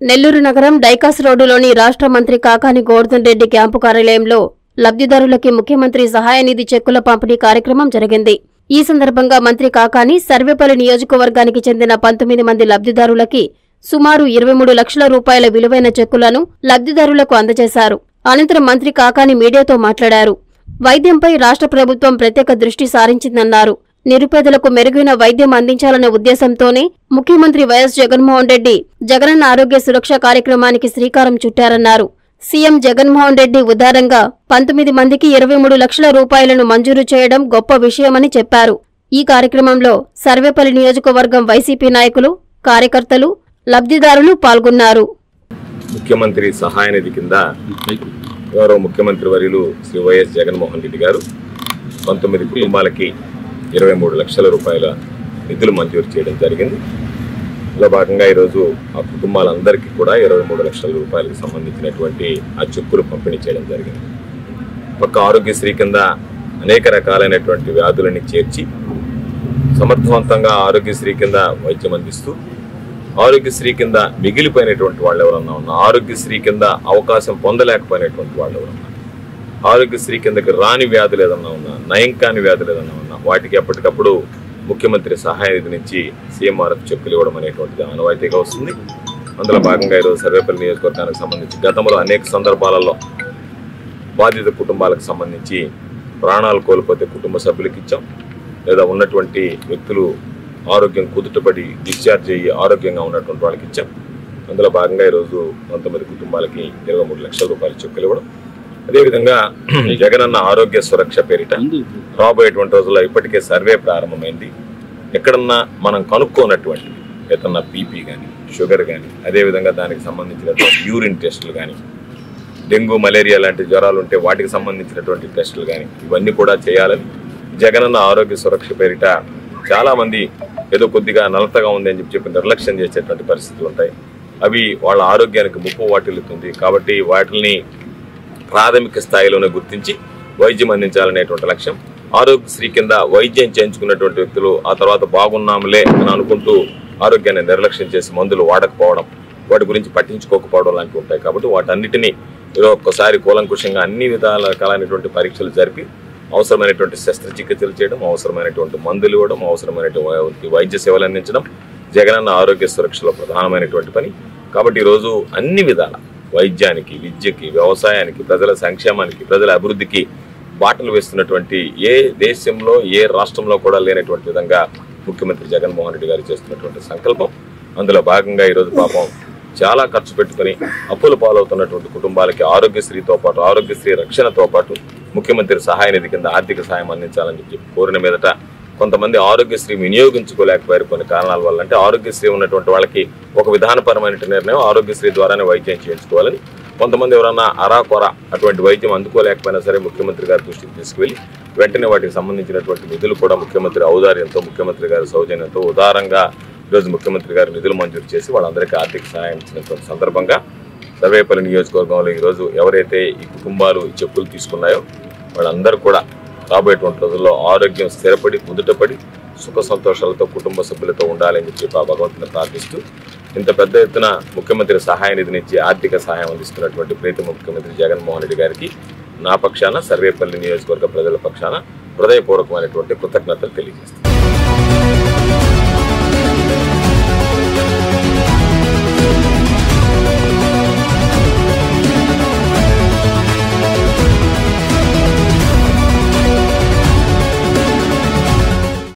నెల్లూరు నగరం డైకాస్ రోడ్డులోని రాష్ట్ర మంత్రి కాకాని గోవర్ధన్ రెడ్డి క్యాంపు కార్యాలయంలో లబ్ధిదారులకి ముఖ్యమంత్రి సహాయ నిధి చెక్కుల పంపిణీ కార్యక్రమం జరిగింది ఈ సందర్భంగా మంత్రి కాకాని సర్వేపల్లి నియోజకవర్గానికి చెందిన పంతొమ్మిది మంది లబ్ధిదారులకి సుమారు ఇరవై మూడు లక్షల రూపాయల విలువైన చెక్కులను లబ్ధిదారులకు అందజేశారు అనంతరం మంత్రి కాకాని మీడియాతో మాట్లాడారు వైద్యంపై రాష్ట్ర ప్రభుత్వం ప్రత్యేక దృష్టి సారించిందన్నారు నిరుపేదలకు మెరుగైన వైద్యం అందించాలనే ఉద్దేశంతోనే ముఖ్యమంత్రి వైఎస్ జగన్మోహన్ రెడ్డి జగనన్న ఆరోగ్య సురక్ష కార్యక్రమానికి శ్రీకారం చుట్టారన్నారు సీఎం జగన్మోహన్ రెడ్డి ఉదారంగా పంతొమ్మిది మందికి ఇరవై మూడు లక్షల రూపాయలను మంజూరు చేయడం గొప్ప విషయమని చెప్పారు ఈ కార్యక్రమంలో సర్వేపల్లి నియోజకవర్గం వైసీపీ నాయకులు కార్యకర్తలు లబ్ధిదారులు పాల్గొన్నారు ముఖ్యమంత్రి సహాయ నిధి కింద గౌరవ ముఖ్యమంత్రి వర్యులు శ్రీ వైఎస్ జగన్మోహన్ రెడ్డి గారు పంతొమ్మిది కుటుంబాలకి ఇరవై మూడు లక్షల రూపాయల నిధులు మంజూరు చేయడం జరిగింది ఇందులో భాగంగా ఈరోజు ఆ కుటుంబాలందరికీ కూడా ఇరవై మూడు లక్షల రూపాయలకు సంబంధించినటువంటి ఆ చెక్కులు పంపిణీ చేయడం జరిగింది పక్క ఆరోగ్యశ్రీ కింద అనేక రకాలైనటువంటి వ్యాధులని చేర్చి సమర్థవంతంగా ఆరోగ్యశ్రీ కింద వైద్యం అందిస్తూ ఆరోగ్యశ్రీ కింద మిగిలిపోయినటువంటి వాళ్ళు ఎవరన్నా ఉన్నా ఆరోగ్యశ్రీ కింద అవకాశం పొందలేకపోయినటువంటి వాళ్ళు ఎవరన్నా ఆరోగ్యశ్రీ కిందకి రాని వ్యాధులు ఏదన్నా ఉన్నా నయం కాని వ్యాధులు ఏదన్నా ఉన్నా వాటికి ఎప్పటికప్పుడు ముఖ్యమంత్రి సహాయ నిధి నుంచి సీఎంఆర్ఎఫ్ చెక్కులు ఇవ్వడం అనేటువంటిది ఆనవాయితీగా వస్తుంది అందులో భాగంగా ఈరోజు సర్వేపల్లి నియోజకవర్గానికి సంబంధించి గతంలో అనేక సందర్భాలలో బాధిత కుటుంబాలకు సంబంధించి ప్రాణాలు కోల్పోతే కుటుంబ సభ్యులకు ఇచ్చాం లేదా ఉన్నటువంటి వ్యక్తులు ఆరోగ్యం కుదుటపడి డిశ్చార్జ్ అయ్యి ఆరోగ్యంగా ఉన్నటువంటి వాళ్ళకి ఇచ్చాం అందులో భాగంగా ఈరోజు పంతొమ్మిది కుటుంబాలకి ఇరవై మూడు లక్షల రూపాయల చెక్కులు ఇవ్వడం అదేవిధంగా జగనన్న ఆరోగ్య సురక్ష పేరిట రాబోయేటువంటి రోజుల్లో ఇప్పటికే సర్వే ప్రారంభమైంది ఎక్కడన్నా మనం కనుక్కోనటువంటి ఏదన్నా బీపీ కానీ షుగర్ కానీ అదేవిధంగా దానికి సంబంధించినటువంటి యూరిన్ టెస్టులు కానీ డెంగ్యూ మలేరియా లాంటి జ్వరాలు ఉంటే వాటికి సంబంధించినటువంటి టెస్టులు కానీ ఇవన్నీ కూడా చేయాలని జగనన్న ఆరోగ్య సురక్ష పేరిట చాలా మంది ఏదో కొద్దిగా నలతగా ఉంది అని చెప్పి చెప్పి నిర్లక్ష్యం చేసేటువంటి పరిస్థితులు ఉంటాయి అవి వాళ్ళ ఆరోగ్యానికి ముప్పు వాటిల్లుతుంది కాబట్టి వాటిని ప్రాథమిక స్థాయిలోనే గుర్తించి వైద్యం అందించాలనేటువంటి లక్ష్యం ఆరోగ్యశ్రీ కింద వైద్యం చేయించుకున్నటువంటి వ్యక్తులు ఆ తర్వాత బాగున్నాంలే అని అనుకుంటూ ఆరోగ్యాన్ని నిర్లక్ష్యం చేసి మందులు వాడకపోవడం వాటి గురించి పట్టించుకోకపోవడం లాంటివి ఉంటాయి కాబట్టి వాటన్నిటినీ ఈరోజు ఒక్కసారి కూలంకుషంగా అన్ని విధాల రకాలైనటువంటి పరీక్షలు జరిపి అవసరమైనటువంటి శస్త్రచికిత్సలు చేయడం అవసరమైనటువంటి మందులు ఇవ్వడం అవసరమైనటువంటి వైద్య సేవలు అందించడం జగనన్న ఆరోగ్య సురక్షలో ప్రధానమైనటువంటి పని కాబట్టి ఈరోజు అన్ని విధాల వైద్యానికి విద్యకి వ్యవసాయానికి ప్రజల సంక్షేమానికి ప్రజల అభివృద్ధికి బాటలు వేస్తున్నటువంటి ఏ దేశంలో ఏ రాష్ట్రంలో కూడా లేనటువంటి విధంగా ముఖ్యమంత్రి జగన్మోహన్ రెడ్డి గారు చేస్తున్నటువంటి సంకల్పం అందులో భాగంగా ఈరోజు పాపం చాలా ఖర్చు పెట్టుకుని అప్పులు పాలవుతున్నటువంటి కుటుంబాలకి ఆరోగ్యశ్రీతో పాటు ఆరోగ్యశ్రీ రక్షణతో పాటు ముఖ్యమంత్రి సహాయ నిధి కింద ఆర్థిక సహాయం అందించాలని చెప్పి కోరిన మీదట కొంతమంది ఆరోగ్యశ్రీ వినియోగించుకోలేకపోయారు కొన్ని కారణాల వల్ల అంటే ఆరోగ్యశ్రీ ఉన్నటువంటి వాళ్ళకి ఒక విధానపరమైన నిర్ణయం ఆరోగ్యశ్రీ ద్వారానే వైద్యం చేయించుకోవాలని కొంతమంది ఎవరన్నా అరాకొర అటువంటి వైద్యం అందుకోలేకపోయినా సరే ముఖ్యమంత్రి గారి దృష్టికి తీసుకువెళ్ళి వెంటనే వాటికి సంబంధించినటువంటి నిధులు కూడా ముఖ్యమంత్రి ఔదార్యంతో ముఖ్యమంత్రి గారి సౌజన్యంతో ఉదారంగా ఈరోజు ముఖ్యమంత్రి గారు నిధులు మంజూరు చేసి వాళ్ళందరికీ ఆర్థిక సహాయం ఇచ్చినటువంటి సందర్భంగా సర్వేపల్లి నియోజకవర్గంలో ఈరోజు ఎవరైతే ఈ కుటుంబాలు ఈ చెప్పులు తీసుకున్నాయో వాళ్ళందరూ కూడా రాబోయేటువంటి రోజుల్లో ఆరోగ్యం స్థిరపడి కుదుటపడి సుఖ సంతోషాలతో కుటుంబ సభ్యులతో ఉండాలని చెప్పి ఆ భగవంతుని ప్రార్థిస్తూ ఇంత పెద్ద ఎత్తున ముఖ్యమంత్రి సహాయ నిధి నుంచి ఆర్థిక సహాయం అందిస్తున్నటువంటి ప్రీతి ముఖ్యమంత్రి జగన్మోహన్ రెడ్డి గారికి నా పక్షాన సర్వేపల్లి నియోజకవర్గ ప్రజల పక్షాన హృదయపూర్వకమైనటువంటి కృతజ్ఞతలు తెలియజేస్తాను